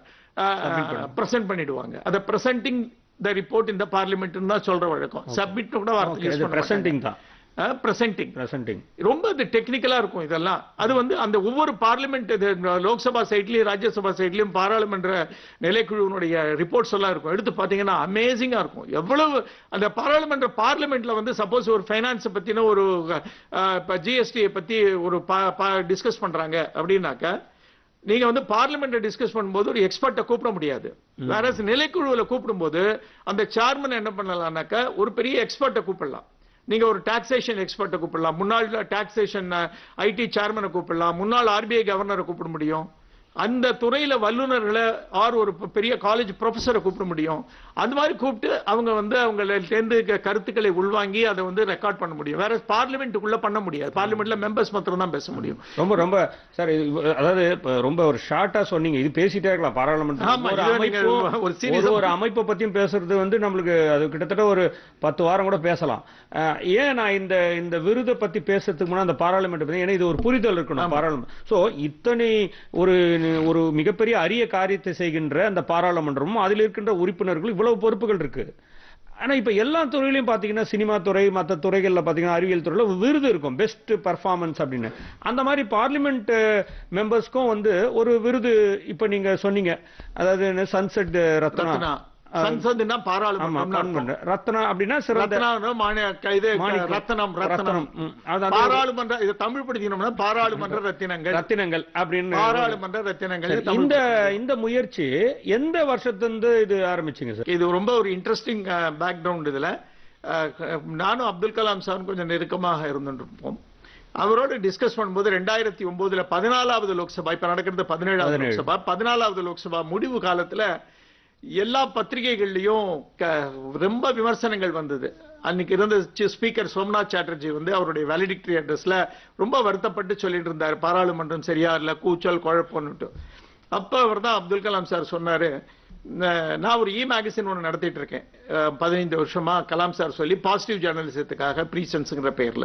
[SPEAKER 2] பிரசன்ட் பண்ணிடுவாங்க அதை பிரசன்டிங் த ரிப்போர்ட் இந்த பார்லிமெண்ட் தான் சொல்ற வழக்கம் சப்மிட் கூட வார்த்தை யூஸ் பண்ண
[SPEAKER 1] பிரசன்டிங் தான்
[SPEAKER 2] பிரசன்டிங்
[SPEAKER 1] பிரசன்டிங்
[SPEAKER 2] ரொம்ப அது டெக்னிக்கலா இருக்கும் இதெல்லாம் அது வந்து அந்த ஒவ்வொரு பார்லிமெண்ட் இது லோக்சபா சைட்லயும் ராஜ்யசபா சைட்லயும் பாராளுமன்ற நிலைக்குழுவினுடைய ரிப்போர்ட்ஸ் எல்லாம் இருக்கும் எடுத்து பாத்தீங்கன்னா அமேசிங்கா இருக்கும் எவ்வளவு அந்த பாராளுமன்ற பார்லிமெண்ட்ல வந்து சப்போஸ் ஒரு ஃபைனான்ஸ் பத்தின ஒரு அஹ், இப்ப ஜிஎஸ்டி பத்தி ஒரு டிஸ்கஸ் பண்றாங்க அப்படின்னாக்க நீங்க வந்து பார்லிமெண்ட்டை டிஸ்கஸ் பண்ணும்போது ஒரு எக்ஸ்பர்ட்டை கூப்பிட முடியாது வேற நிலைக்குழுவுல கூப்பிடும்போது அந்த சேர்மன் என்ன பண்ணலாம்னாக்க ஒரு பெரிய எக்ஸ்பர்ட்டை கூப்பிடலாம் நீங்க ஒரு டாக்ஸேஷன் எக்ஸ்பர்ட்டை கூப்பிடலாம் முன்னாள் டாக்ஸேஷன் ஐடி சேர்மனை கூப்பிடலாம் முன்னாள் ஆர்பிஐ கவர்னரை கூப்பிட முடியும் அந்த துறையில வல்லுநர்களை ஆர் ஒரு பெ- பெரிய காலேஜ் ப்ரொஃபஸரை கூப்பிட முடியும் அந்த மாதிரி கூப்பிட்டு அவங்க வந்து அவங்க சேர்ந்து கருத்துக்களை உள்வாங்கி அதை வந்து ரெக்கார்ட் பண்ண முடியும் வேற பார்லிமெண்ட்டுக்குள்ள பண்ண முடியாது பார்லிமெண்ட்ல மெம்பர்ஸ் மாத்திரம் தான் பேச முடியும்
[SPEAKER 1] ரொம்ப ரொம்ப சார் இது இவ- அதாவது இப்ப ரொம்ப ஒரு ஷார்ட்டா சொன்னீங்க இது பேசிட்டே இருக்கலாம் பாராளுமன்றம்
[SPEAKER 2] ஆமா,
[SPEAKER 1] ஒரு
[SPEAKER 2] இதுல நீங்க
[SPEAKER 1] அமைப்பும்
[SPEAKER 2] ஒரு series
[SPEAKER 1] ஒரு ஒரு அமைப்பை பத்தியும் பேசுறது வந்து நம்மளுக்கு அது கிட்டத்தட்ட ஒரு பத்து வாரம் கூட பேசலாம் அஹ், ஏன் நான் இந்த இந்த விருதை பத்தி பேசுறதுக்கு முன்னாடி அந்த பாராளுமன்ற பத்தி ஏன்னா இது ஒரு புரிதல் இருக்கணும் பாராளுமன்றம் சோ இத்தனை ஒரு ஒரு மிகப்பெரிய அரிய காரியத்தை செய்கின்ற அந்த பாராளுமன்றமும் அதில் இருக்கின்ற உறுப்பினர்கள் இவ்வளவு பொறுப்புகள் இருக்கு ஆனா இப்ப எல்லா துறையிலையும் பாத்தீங்கன்னா சினிமா துறை மத்த துறைகள்ல பாத்தீங்கன்னா அறிவியல் துறையில விருது இருக்கும் பெஸ்ட் பர்ஃபார்மன்ஸ் அப்படின்னு அந்த மாதிரி பார்லிமெண்ட் மெம்பர்ஸ்க்கும் வந்து ஒரு விருது இப்ப நீங்க சொன்னீங்க அதாவது சன்செட் ரத்னா
[SPEAKER 2] ரத்னா சன்சத்னா
[SPEAKER 1] ஆமா
[SPEAKER 2] பாராளுமன்றம்
[SPEAKER 1] parliament. ரத்னா அப்படின்னா சிறந்த
[SPEAKER 2] ரத்னா மாநில இது
[SPEAKER 1] மாணிக்கம்.
[SPEAKER 2] ரத்னம்
[SPEAKER 1] ரத்னம்
[SPEAKER 2] ரத்னம்
[SPEAKER 1] ம். அது அந்த
[SPEAKER 2] பாராளுமன்ற இது தமிழ் படிக்கணும்னா பாராளுமன்ற ரத்தினங்கள்
[SPEAKER 1] ரத்தினங்கள் அப்படின்னு
[SPEAKER 2] பாராளுமன்ற ரத்தினங்கள்
[SPEAKER 1] சரி, இந்த இந்த முயற்சி எந்த வருஷத்திலிருந்து இது ஆரம்பிச்சீங்க சார்
[SPEAKER 2] இது ரொம்ப ஒரு இன்ட்ரெஸ்டிங் பேக்ரவுண்ட் இதுல அஹ், நானும் அப்துல் கலாம் சார் கொஞ்சம் நெருக்கமாக இருந்துருப்போம் அவரோட டிஸ்கஸ் பண்ணும்போது ரெண்டாயிரத்தி ஒன்பதுல பதினாலாவது லோக்சபா இப்ப நடக்கிறது பதினேழாவது
[SPEAKER 1] பதினேழு.
[SPEAKER 2] லோக்சபா பதினாலாவது லோக்சபா முடிவு காலத்துல எல்லா பத்திரிகைகள்லயும் க- ரொம்ப விமர்சனங்கள் வந்தது அன்னைக்கு இருந்த ஸ்பீக்கர் சோம்நாத் சாட்டர்ஜி வந்து அவருடைய வேலிடிக்டரி அட்ரஸ்ல ரொம்ப வருத்தப்பட்டு சொல்லிட்டு இருந்தார் பாராளுமன்றம் சரியா இல்ல கூச்சல் குழப்பம்னுட்டு அப்ப அவர் தான் அப்துல் கலாம் சார் சொன்னாரு "ந- நான் ஒரு இ மேகசின் ஒன்று நடத்திட்டு இருக்கேன் அஹ், பதினைந்து வருஷமா கலாம் சார் சொல்லி பாசிட்டிவ் ஜேர்னலிசத்துக்காக ப்ரீசன்ஸுங்கிற பெயர்ல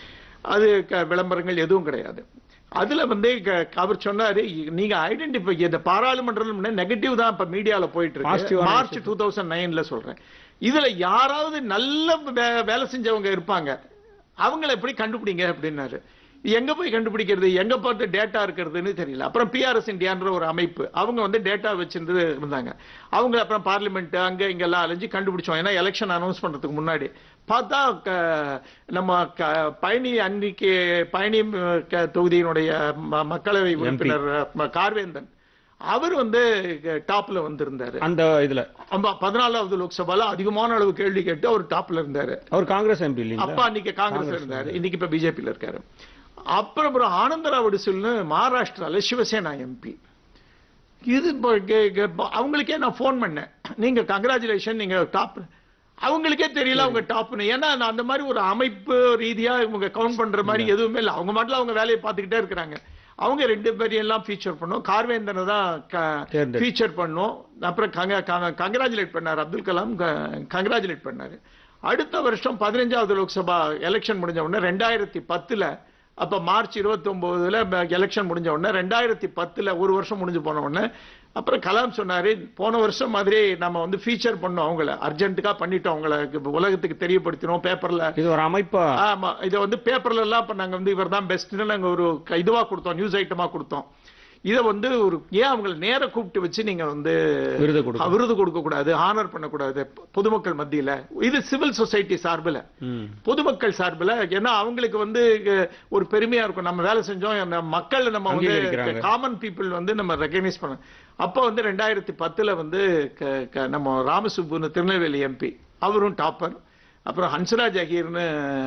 [SPEAKER 2] அது க- விளம்பரங்கள் எதுவும் கிடையாது அதுல வந்து க- அவர் சொன்னாரு "இ- நீங்க ஐடென்டிஃபை இந்த பாராளுமன்றம் நெகட்டிவ் தான் இப்ப மீடியால போயிட்டு இருக்கு
[SPEAKER 1] Positive-ஆன
[SPEAKER 2] மார்ச் டூ தௌசண்ட் நைன்ல சொல்றேன் இதுல யாராவது நல்ல வே- வேலை செஞ்சவங்க இருப்பாங்க அவங்கள எப்படி கண்டுபிடிங்க அப்படின்னாரு எங்க போய் கண்டுபிடிக்கிறது எங்க பார்த்து டேட்டா இருக்கிறதுன்னு தெரியல அப்புறம் பிஆர்எஸ் இந்தியான்ற ஒரு அமைப்பு அவங்க வந்து டேட்டா வச்சிருந்து இருந்தாங்க அவங்க அப்புறம் பார்லிமெண்ட் அங்க இங்க எல்லாம் அலைஞ்சு கண்டுபிடிச்சோம் ஏன்னா எலெக்ஷன் அனௌன்ஸ் பண்றதுக்கு முன்னாடி பார்த்தா க- நம்ம க- பழனி அன்னைக்கு பழனி ம், க- தொகுதியினுடைய ம- மக்களவை உறுப்பினர் ம- கார்வேந்தன் அவர் வந்து டாப்ல வந்திருந்தாரு
[SPEAKER 1] அந்த இதுல
[SPEAKER 2] ஆமா பதினாலாவது லோக்சபால அதிகமான அளவு கேள்வி கேட்டு அவர் டாப்ல இருந்தாரு
[SPEAKER 1] அவர் காங்கிரஸ் எம்பி இல்லைங்களா
[SPEAKER 2] அப்பா அன்னைக்கு காங்கிரஸ் இருந்தாரு இன்னைக்கு இப்ப பிஜேபியில இருக்காரு அப்புறம் அப்புறம் ஆனந்தராவ் அடிசல்னு மகாராஷ்டிரால சிவசேனா எம்பி இது இப்போ கே- கே- இப்போ அவங்களுக்கே நான் ஃபோன் பண்ணேன் நீங்க கங்க்ராச்சுலேஷன் நீங்க டாப் அவங்களுக்கே தெரியல அவங்க டாப்னு ஏன்னா நான் அந்த மாதிரி ஒரு அமைப்பு ரீதியா இவங்க கவுண்ட் பண்ற மாதிரி எதுவுமே இல்லை அவங்க மட்டும் அவங்க வேலையை பார்த்துக்கிட்டே இருக்கிறாங்க அவங்க ரெண்டு பேரையும் எல்லாம் ஃபீச்சர் பண்ணோம் கார்வேந்தனை தான்
[SPEAKER 1] தேர்ந்தெடு-
[SPEAKER 2] ஃபீச்சர் பண்ணோம் அப்புறம் கங்கராஜுலேட் பண்ணார் அப்துல் கலாம் கங்கராஜுலேட் பண்ணாரு அடுத்த வருஷம் பதினஞ்சாவது லோக்சபா எலெக்ஷன் முடிஞ்ச உடனே ரெண்டாயிரத்தி பத்துல அப்ப மார்ச் இருபத்தி ஒன்பதுல எலெக்ஷன் முடிஞ்ச உடனே ரெண்டாயிரத்தி பத்துல ஒரு வருஷம் முடிஞ்சு போன உடனே அப்புறம் கலாம் சொன்னாரு போன வருஷம் மாதிரி நம்ம வந்து ஃபீச்சர் பண்ணோம் அவங்கள அர்ஜென்ட்டுக்கா பண்ணிட்டோம் அவங்கள உலகத்துக்கு தெரியப்படுத்தினோம் பேப்பர்ல
[SPEAKER 1] இது ஒரு அமைப்பா
[SPEAKER 2] ஆமா இதை வந்து பேப்பர்ல எல்லாம் இப்ப நாங்க வந்து இவர் தான் பெஸ்ட்னு நாங்க ஒரு க- இதுவா கொடுத்தோம் நியூஸ் ஐட்டமா கொடுத்தோம் இதை வந்து ஒரு ஏன் அவங்களை நேர கூப்பிட்டு வச்சு நீங்க வந்து
[SPEAKER 1] விருது கொடுக்க
[SPEAKER 2] விருது கொடுக்க கூடாது ஆனர் பண்ணக்கூடாது பொதுமக்கள் மத்தியில இது சிவில் சொசைட்டி சார்பில்
[SPEAKER 1] ம்.
[SPEAKER 2] பொதுமக்கள் சார்பில் ஏன்னா அவங்களுக்கு வந்து அஹ், ஒரு பெருமையா இருக்கும் நம்ம வேலை செஞ்சோம் நம்ம மக்கள் நம்ம வந்து
[SPEAKER 1] அங்கீகரிக்கிறாங்க.
[SPEAKER 2] காமன் பீப்புள் வந்து நம்ம ரெகனைஸ் பண்ண அப்போ வந்து ரெண்டாயிரத்தி பத்துல வந்து க- க- நம்ம ராமசுப்புன்னு திருநெல்வேலி எம்பி அவரும் டாப்பர் அப்புறம் ஹன்சராஜ் அஹீர்னு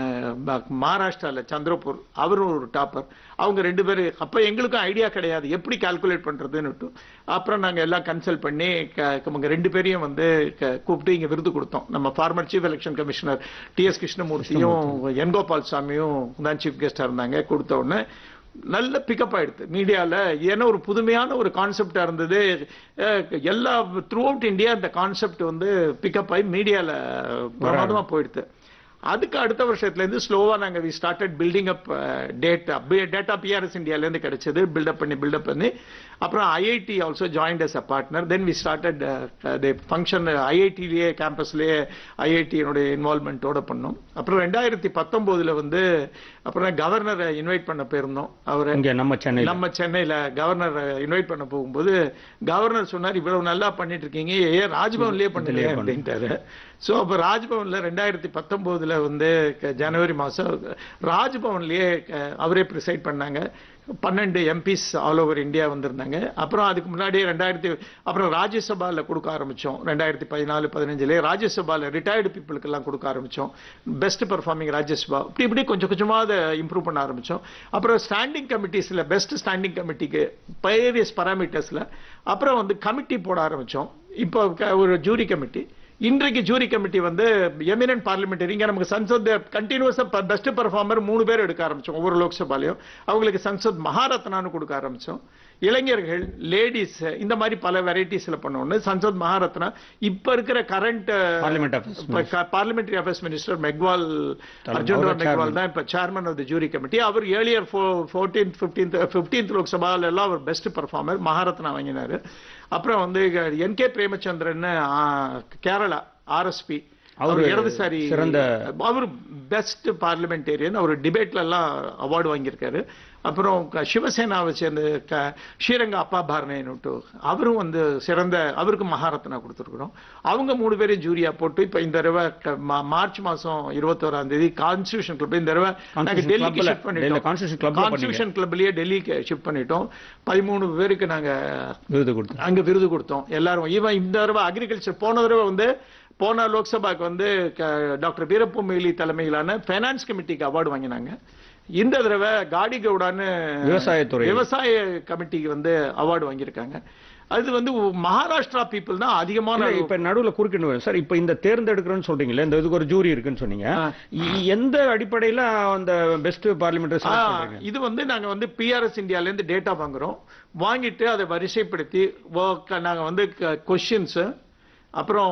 [SPEAKER 2] ம- மகாராஷ்டிரால சந்திரபூர் அவரும் ஒரு டாப்பர் அவங்க ரெண்டு பேரும் அப்ப எங்களுக்கும் ஐடியா கிடையாது எப்படி கால்குலேட் பண்றதுன்னு அப்புறம் நாங்க எல்லாம் கன்சல்ட் பண்ணி க- அவங்க ரெண்டு பேரையும் வந்து க- கூப்பிட்டு இங்க விருது கொடுத்தோம் நம்ம former chief election commissioner T S கிருஷ்ணமூர்த்தியும் என் கோபால் சாமியும் தான் சீஃப் கெஸ்டா இருந்தாங்க கொடுத்த உடனே நல்ல பிக்கப் ஆயிடுது மீடியால ஏன்னா ஒரு புதுமையான ஒரு கான்செப்டா இருந்தது அஹ் எல்லா த்ரூ அவுட் இந்தியா இந்த கான்செப்ட் வந்து பிக்கப் ஆகி மீடியால பிரமாதமா போயிடுது அதுக்கு அடுத்த வருஷத்துல இருந்து ஸ்லோவா நாங்க we started building up data data PRS இந்தியால இருந்து கிடைச்சது பில்டப் பண்ணி பில்டப் பண்ணி அப்புறம் IIT also joint as a partner then we started the function ஐஐடிலேயே கேம்பஸ்லேயே ஐஐடியினுடைய இன்வால்மெண்ட்டோட பண்ணோம் அப்புறம் ரெண்டாயிரத்தி பத்தொன்பதுல வந்து அப்புறம் கவர்னரை இன்வைட் பண்ண போயிருந்தோம் அவர்
[SPEAKER 1] இங்க நம்ம சென்னையில
[SPEAKER 2] நம்ம சென்னையில கவர்னர் இன்வைட் பண்ண போகும்போது கவர்னர் சொன்னார் இவ்வளவு நல்லா பண்ணிட்டு இருக்கீங்க ஏன் ராஜ்பவன்லயே பண்ணலையே அப்படின்ட்டாரு சோ அப்ப ராஜ்பவன்ல ரெண்டாயிரத்தி பத்தொன்பதுல வந்து க- ஜனவரி மாசம் ராஜ்பவன்லயே க- அவரே ப்ரிசைட் பண்ணாங்க பன்னெண்டு எம்பிஸ் ஆல் ஓவர் இந்தியா வந்திருந்தாங்க அப்புறம் அதுக்கு முன்னாடியே ரெண்டாயிரத்தி அப்புறம் ராஜ்யசபால கொடுக்க ஆரம்பிச்சோம் ரெண்டாயிரத்தி பதினாலு பதினஞ்சுல ராஜ்யசபால ரிட்டையர்டு பீப்புளுக்கு எல்லாம் கொடுக்க ஆரம்பிச்சோம் பெஸ்ட் பெர்ஃபார்மிங் ராஜ்யசபா இப்படி இப்படி கொஞ்சம் கொஞ்சமா அதை இம்ப்ரூவ் பண்ண ஆரம்பிச்சோம் அப்புறம் ஸ்டாண்டிங் கமிட்டிஸ்ல பெஸ்ட் ஸ்டாண்டிங் கமிட்டிக்கு வேரியஸ் பராமீட்டர்ஸ்ல அப்புறம் வந்து கமிட்டி போட ஆரம்பிச்சோம் இப்போ க- ஒரு ஜூரி கமிட்டி இன்றைக்கு ஜூரி கமிட்டி வந்து எமினன்ட் பார்லிமெண்டரி இங்க நமக்கு சன்சத் கண்டினியூஸா பெஸ்ட் பெர்ஃபார்மர் மூணு பேர் எடுக்க ஆரம்பிச்சோம் ஒவ்வொரு லோக்சபாலையும் அவங்களுக்கு சன்சத் மகாரத்னான்னு கொடுக்க ஆரம்பிச்சோம் இளைஞர்கள் லேடிஸ் இந்த மாதிரி பல வெரைட்டிஸ்ல பண்ணோம்னு சன்சத் மகாரத்னா இப்ப இருக்கிற current
[SPEAKER 1] Parliament Affairs
[SPEAKER 2] parliamentary affairs minister Meghwal
[SPEAKER 1] தலைவர்,
[SPEAKER 2] அர்ஜுன்
[SPEAKER 1] அவர்
[SPEAKER 2] ராம் மெக்வால் தான் இப்ப chairman of the jury committee அவர் ஏர்லியர் ஃபோர்டீன்த் ஃபிஃப்டீன்த் ஃபிஃப்டீன்த் லோக்சபால எல்லாம் அவர் பெஸ்ட் பர்ஃபார்மர் மகாரத்னா வாங்கினாரு அப்புறம் வந்து என் கே பிரேமச்சந்திரன் ஆ, கேரளா ஆர்எஸ்பி அவர்
[SPEAKER 1] அவரு
[SPEAKER 2] இடதுசாரி
[SPEAKER 1] சிறந்த
[SPEAKER 2] அவர் பெஸ்ட் பார்லிமெண்டேரியன் அவர் டிபேட்ல எல்லாம் அவார்டு வாங்கியிருக்காரு அப்புறம் க- சிவசேனாவை சேர்ந்த க ஸ்ரீரங்க அப்பா பார்னேன்னுட்டு அவரும் வந்து சிறந்த அவருக்கு மகாரத்னா கொடுத்துருக்குறோம் அவங்க மூணு பேரையும் ஜூரியா போட்டு இப்ப இந்த தடவை க- மா- மார்ச் மாசம் இருபத்தோராம் தேதி கான்ஸ்டியூஷன் கிளப் இந்த தடவை நாங்க
[SPEAKER 1] Constitution
[SPEAKER 2] டெல்லிக்கு
[SPEAKER 1] Clubல-
[SPEAKER 2] ஷிஃப்ட் பண்ணிட்டோம்
[SPEAKER 1] Constitution Clubல பண்ணீங்க.
[SPEAKER 2] கான்ஸ்டியூஷன் கிளப்லயே டெல்லிக்கு ஷிஃப்ட் பண்ணிட்டோம் பதிமூணு பேருக்கு நாங்க
[SPEAKER 1] விருது கொடுத்து
[SPEAKER 2] அங்க விருது கொடுத்தோம் எல்லாரும் ஈவன் இந்த தடவை அக்ரிகல்ச்சர் போன தடவை வந்து போன லோக்சபாக்கு வந்து க- டாக்டர் வீரப்ப மொய்லி தலைமையிலான ஃபைனான்ஸ் கமிட்டிக்கு அவார்டு வாங்கினாங்க இந்த தடவை காடி கவுடான்னு
[SPEAKER 1] விவசாயத்துறை.
[SPEAKER 2] விவசாய கமிட்டிக்கு வந்து அவார்டு வாங்கியிருக்காங்க அது வந்து மகாராஷ்டிரா பீப்புள் தான் அதிகமான
[SPEAKER 1] இல்ல, இப்ப நடுவுல குறுக்கிட்டு சார் இப்ப இந்த தேர்ந்தெடுக்கிறேன்னு சொல்றீங்களே இந்த இதுக்கு ஒரு ஜூரி இருக்குன்னு சொன்னீங்க
[SPEAKER 2] ஆ.
[SPEAKER 1] இ- எந்த அடிப்படையில அந்த பெஸ்ட் பார்லிமெண்ட்
[SPEAKER 2] ஆ, இது வந்து நாங்க வந்து பிஆர்எஸ் இந்தியால இருந்து டேட்டா வாங்குறோம் வாங்கிட்டு அதை வரிசைப்படுத்தி work- நாங்க வந்து கொஸ்டின்ஸ் அப்புறம்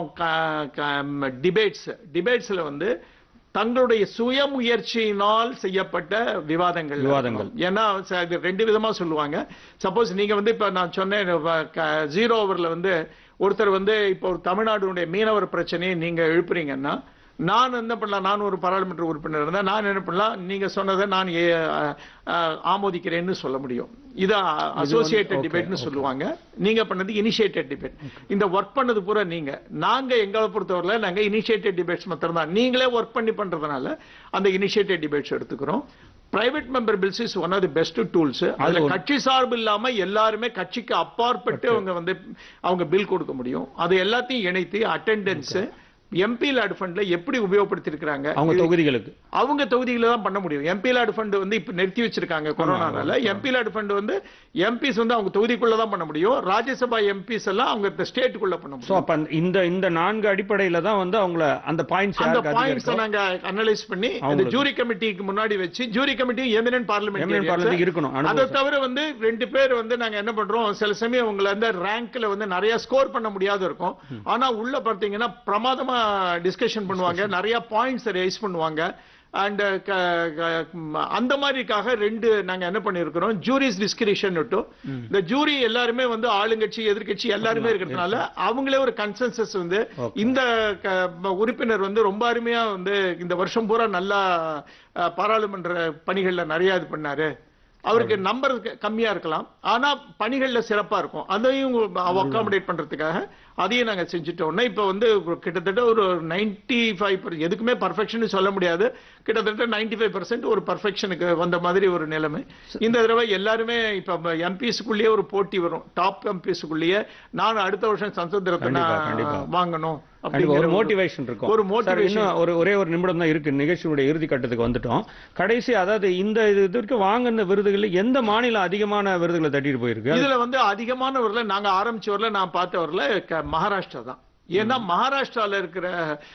[SPEAKER 2] டிபேட்ஸ் டிபேட்ஸ்ல வந்து தங்களுடைய சுயமுயற்சியினால் செய்யப்பட்ட விவாதங்கள்
[SPEAKER 1] விவாதங்கள்.
[SPEAKER 2] ஏன்னா ச- இது ரெண்டு விதமா சொல்லுவாங்க சப்போஸ் நீங்க வந்து இப்ப நான் சொன்னேன் ஜீரோ ஓவர்ல வந்து ஒருத்தர் வந்து இப்போ ஒரு தமிழ்நாடுடைய மீனவர் பிரச்சனையை நீங்க எழுப்புறீங்கன்னா நான் என்ன பண்ணலாம் நான் ஒரு பாராளுமன்ற உறுப்பினர் இருந்தா நான் என்ன பண்ணலாம் நீங்க சொன்னதை நான் ஏ- அ- அ- ஆமோதிக்கிறேன்னு சொல்ல முடியும் இது அசோசியேட்டட்
[SPEAKER 1] okay,
[SPEAKER 2] டிபேட்னு சொல்லுவாங்க நீங்க பண்ணது இனிஷியேட்டட் டிபேட் இந்த ஒர்க் பண்ணது பூரா நீங்க நாங்க எங்களை பொறுத்தவரையில நாங்க இனிஷியேட்டட் டிபேட்ஸ் மாத்திரம் தான் நீங்களே ஒர்க் பண்ணி பண்றதுனால அந்த இனிஷியேட்டட் டிபேட்ஸ் எடுத்துக்கிறோம் private member bills is one of the best tools அதுல
[SPEAKER 1] ஒரு-
[SPEAKER 2] கட்சி சார்பு இல்லாம எல்லாருமே கட்சிக்கு அப்பாற்பட்டு அவங்க வந்து அவங்க பில் கொடுக்க முடியும் அது எல்லாத்தையும் இணைத்து அட்டெண்டன்ஸ் எம்பி லேட் ஃபண்ட்ல எப்படி உபயோகப்படுத்திருக்கிறாங்க
[SPEAKER 1] அவங்க தொகுதிகளுக்கு
[SPEAKER 2] அவங்க தொகுதியில தான் பண்ண முடியும் எம்பி லேட் ஃபண்ட் வந்து இப்ப நிறுத்தி வச்சிருக்காங்க கொரோனானால எம்பி லேட் ஃபண்ட் வந்து எம்பிஸ் வந்து அவங்க தொகுதிக்குள்ள தான் பண்ண முடியும் ராஜ்யசபா எம்பிஸ் எல்லாம் அவங்க ஸ்டேட்டுக்குள்ள பண்ண முடியும்
[SPEAKER 1] சோ அப்ப அந்த- இந்த இந்த நான்கு அடிப்படையில தான் வந்து அவங்கள அந்த பாயிண்ட்ஸ்
[SPEAKER 2] அந்த
[SPEAKER 1] யாருக்கு அதிகம்
[SPEAKER 2] பாயிண்ட்ஸ்
[SPEAKER 1] இருக்கோ,
[SPEAKER 2] நாங்க அனலைஸ் பண்ணி இந்த
[SPEAKER 1] அவங்களுக்கு.
[SPEAKER 2] ஜூரி கமிட்டிக்கு முன்னாடி வச்சு ஜூரி கமிட்டி எமினன்ட் பார்லிமெண்ட்
[SPEAKER 1] எம்என் பார்லமெண்ட் இருக்கணும்
[SPEAKER 2] அதை
[SPEAKER 1] அனுபவம்
[SPEAKER 2] தவிர வந்து ரெண்டு பேர் வந்து நாங்க என்ன பண்றோம் சில சமயம் உங்களை வந்து ரேங்க்ல வந்து நிறைய ஸ்கோர் பண்ண முடியாது இருக்கும் ஆனா உள்ள பார்த்தீங்கன்னா பிரமாதமா டிஸ்கஷன் பண்ணுவாங்க நிறைய பாயிண்ட்ஸ் ரைஸ் பண்ணுவாங்க அண்ட் அந்த மாதிரிக்காக ரெண்டு நாங்க என்ன பண்ணிருக்கிறோம் ஜூரிஸ் டிஸ்கிரிஷன் இந்த ஜூரி எல்லாருமே வந்து ஆளுங்கட்சி எதிர்க்கட்சி எல்லாருமே இருக்கிறதுனால அவங்களே ஒரு கன்சென்சஸ் வந்து இந்த க- உறுப்பினர் வந்து ரொம்ப அருமையா வந்து இந்த வருஷம் பூரா நல்லா அஹ், பாராளுமன்ற பணிகள்ல நிறைய இது பண்ணாரு அவருக்கு நம்பர் கம்மியா இருக்கலாம் ஆனா பணிகள்ல சிறப்பா இருக்கும் அதையும் அகாமடேட் பண்றதுக்காக அதையும் நாங்க செஞ்சுட்டோம்னா இப்ப வந்து ஒரு கிட்டத்தட்ட ஒரு 95% ஃபைவ் எதுக்குமே பர்ஃபெக்ஷன் சொல்ல முடியாது கிட்டத்தட்ட 95% ஃபைவ் பர்சன்ட் ஒரு பர்ஃபெக்ஷனுக்கு வந்த மாதிரி ஒரு நிலைமை இந்த தடவை எல்லாருமே இப்ப எம்பிஸ்க்குள்ளேயே ஒரு போட்டி வரும் டாப் எம்பிஸ்க்குள்ளேயே நான் அடுத்த வருஷம் சன்சத் ரத்னா
[SPEAKER 1] கண்டிப்பா, கண்டிப்பா.
[SPEAKER 2] வாங்கணும்
[SPEAKER 1] கண்டிப்பா
[SPEAKER 2] அப்படிங்கிற
[SPEAKER 1] ஒரு
[SPEAKER 2] ஒரு-
[SPEAKER 1] மோட்டிவேஷன் இருக்கும்
[SPEAKER 2] ஒரு
[SPEAKER 1] சார்,
[SPEAKER 2] motivation.
[SPEAKER 1] இன்னும் ஒரு ஒரே ஒரு நிமிடம் தான் இருக்கு நிகழ்ச்சியுடைய இறுதி கட்டத்துக்கு வந்துட்டோம் கடைசி அதாவது இந்த இது இதற்கு வாங்கின விருதுகள் எந்த மாநிலம் அதிகமான விருதுகளை தட்டிட்டு போயிருக்கு
[SPEAKER 2] இதுல வந்து அதிகமானவர்ல நாங்க ஆரம்பிச்சவர்ல நான் பார்த்தவர்ல க- மகாராஷ்டிரா தான் ஏன்னா மகாராஷ்டிரால இருக்கிற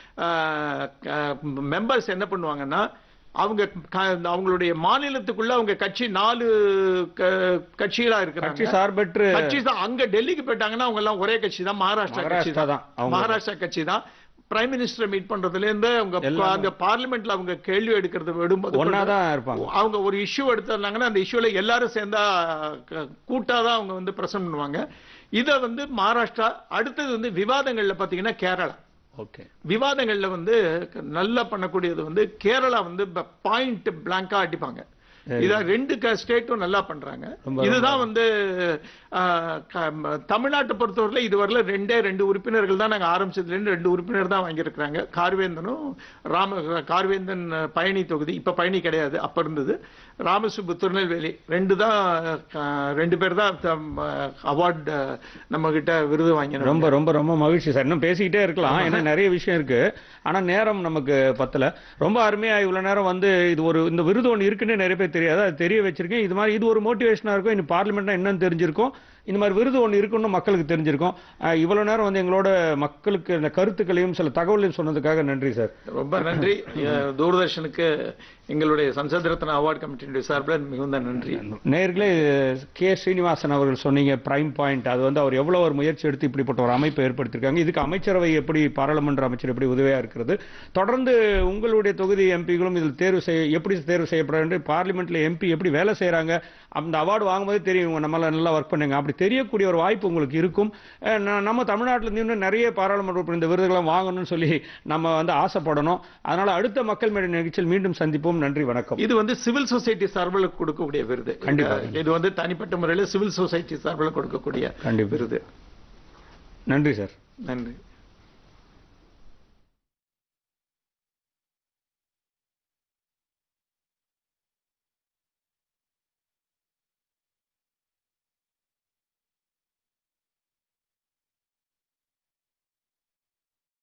[SPEAKER 2] மெம்பர்ஸ் என்ன பண்ணுவாங்கன்னா அவங்க க- அவங்களுடைய மாநிலத்துக்குள்ள அவங்க கட்சி நாலு க- கட்சிகளா
[SPEAKER 1] கட்சி
[SPEAKER 2] இருக்கிறாங்க
[SPEAKER 1] சார்பற்று
[SPEAKER 2] கட்சி தான் அங்க டெல்லிக்கு போயிட்டாங்கன்னா அவங்க எல்லாம் ஒரே கட்சி தான் மகாராஷ்டிரா கட்சி
[SPEAKER 1] மகாராஷ்டிரா
[SPEAKER 2] தான்
[SPEAKER 1] தான் அவங்க
[SPEAKER 2] மகாராஷ்டிரா கட்சி தான் பிரைம் மினிஸ்டர் மீட் பண்றதுல இருந்து அவங்க
[SPEAKER 1] எல்லாமே.
[SPEAKER 2] அந்த பார்லிமெண்ட்ல அவங்க கேள்வி எடுக்கிறது விடும்போது
[SPEAKER 1] ஒன்னாதான் இருப்பாங்க
[SPEAKER 2] அவங்க ஒரு இஷ்யூ எடுத்தாங்கன்னா அந்த இஷ்யூல எல்லாரும் சேர்ந்தா க- கூட்டாதான் அவங்க வந்து பிரசன்ட் பண்ணுவாங்க இத வந்து மகாராஷ்டிரா அடுத்தது வந்து விவாதங்கள்ல பாத்தீங்கன்னா கேரளா
[SPEAKER 1] ஓகே
[SPEAKER 2] விவாதங்கள்ல வந்து க- நல்லா பண்ணக்கூடியது வந்து கேரளா வந்து பாயிண்ட் பிளாங்கா அடிப்பாங்க இத ரெண்டு ஸ்டேட்டும் நல்லா பண்றாங்க
[SPEAKER 1] ரொம்ப
[SPEAKER 2] இதுதான் வந்து ஆஹ், க- ம- தமிழ்நாட்டை பொறுத்தவரையில இதுவரையில ரெண்டே ரெண்டு உறுப்பினர்கள் தான் நாங்க ஆரம்பிச்சதுல இருந்து ரெண்டு உறுப்பினர் தான் வாங்கியிருக்கிறாங்க கார்வேந்தனும் ராம கார்வேந்தன் அஹ், பயணி தொகுதி இப்ப பயணி கிடையாது அப்ப இருந்தது ராமசுப்பு திருநெல்வேலி ரெண்டு தான் அஹ், ரெண்டு பேர் தான் அவார்டு நம்ம கிட்ட விருது வாங்கினோம்
[SPEAKER 1] ரொம்ப ரொம்ப ரொம்ப மகிழ்ச்சி சார் இன்னும் பேசிக்கிட்டே இருக்கலாம் ஏன்னா நிறைய விஷயம் இருக்கு ஆனா நேரம் நமக்கு பத்தல ரொம்ப அருமையா இவ்வளவு நேரம் வந்து இது ஒரு இந்த விருது ஒன்று இருக்குன்னு நிறைய பேர் தெரியாது அது தெரிய வச்சிருக்கேன் இது மாதிரி இது ஒரு மோட்டிவேஷனா இருக்கும் இன்னும் பார்லிமெண்ட்னா என்னன்னு தெரிஞ்சிருக்கும் இந்த மாதிரி விருது ஒன்று இருக்குன்னு மக்களுக்கு தெரிஞ்சிருக்கும் அஹ் இவ்வளவு நேரம் வந்து எங்களோட மக்களுக்கு இந்த கருத்துக்களையும் சில தகவலையும் சொன்னதுக்காக நன்றி சார்
[SPEAKER 2] ரொம்ப நன்றி அஹ், தூர்தர்ஷனுக்கு எங்களுடைய சன்சத் ரத்னா அவார்டு கமிட்டியுடைய சார்பில் மிகுந்த நன்றி
[SPEAKER 1] நேர்களே கே ஸ்ரீனிவாசன் அவர்கள் சொன்னீங்க பிரைம் பாயிண்ட் அது வந்து அவர் எவ்வளவு ஒரு முயற்சி எடுத்து இப்படிப்பட்ட ஒரு அமைப்பை ஏற்படுத்தியிருக்காங்க இதுக்கு அமைச்சரவை எப்படி பாராளுமன்ற அமைச்சர் எப்படி உதவியா இருக்கிறது தொடர்ந்து உங்களுடைய தொகுதி எம்பிகளும் இதில் தேர்வு செய்ய எப்படி தேர்வு செய்யப்பட வேண்டும் பார்லிமெண்ட்ல எம்பி எப்படி வேலை செய்றாங்க அந்த அவார்டு வாங்கும்போது தெரியும் இவங்க நம்மள நல்லா ஒர்க் பண்ணுங்க அப்படி தெரியக்கூடிய ஒரு வாய்ப்பு உங்களுக்கு இருக்கும் அஹ் ந- நம்ம தமிழ்நாட்டில இருந்து இன்னும் நிறைய பாராளுமன்ற உறுப்பினர் இந்த விருதுகளை வாங்கணும்னு சொல்லி நம்ம வந்து ஆசைப்படணும் அதனால அடுத்த மக்கள் மேடை நிகழ்ச்சியில் மீண்டும் சந்திப்போம் நன்றி வணக்கம்
[SPEAKER 2] இது வந்து சிவில் சொசைட்டி சார்பில் கொடுக்கக்கூடிய விருது
[SPEAKER 1] கண்டிப்பா.
[SPEAKER 2] இது வந்து தனிப்பட்ட முறையில் சிவில் சொசைட்டி சார்பில் கொடுக்கக்கூடிய
[SPEAKER 1] கண்டிப்பா
[SPEAKER 2] விருது
[SPEAKER 1] நன்றி சார்
[SPEAKER 2] நன்றி